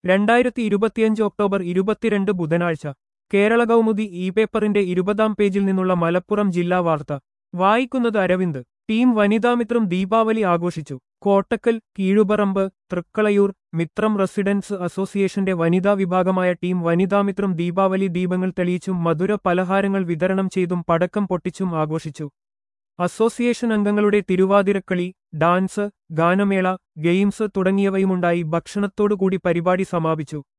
രണ്ടായിരത്തി ഇരുപത്തിയഞ്ച് ഒക്ടോബർ ഇരുപത്തിരണ്ട് ബുധനാഴ്ച കേരള കൗമുദി ഇ പേപ്പറിന്റെ ഇരുപതാം പേജിൽ നിന്നുള്ള മലപ്പുറം ജില്ലാ വാർത്ത വായിക്കുന്നത് അരവിന്ദ് ടീം വനിതാമിത്രം ദീപാവലി ആഘോഷിച്ചു കോട്ടക്കൽ കീഴുപറമ്പ് തൃക്കളയൂർ മിത്രം റെസിഡൻസ് അസോസിയേഷന്റെ വനിതാ വിഭാഗമായ ടീം വനിതാമിത്രം ദീപാവലി ദീപങ്ങൾ തെളിയിച്ചും മധുര പലഹാരങ്ങൾ വിതരണം ചെയ്തും പടക്കം പൊട്ടിച്ചും ആഘോഷിച്ചു അസോസിയേഷൻ അംഗങ്ങളുടെ തിരുവാതിരക്കളി ഡാൻസ് ഗാനമേള ഗെയിംസ് തുടങ്ങിയവയുമുണ്ടായി ഭക്ഷണത്തോടുകൂടി പരിപാടി സമാപിച്ചു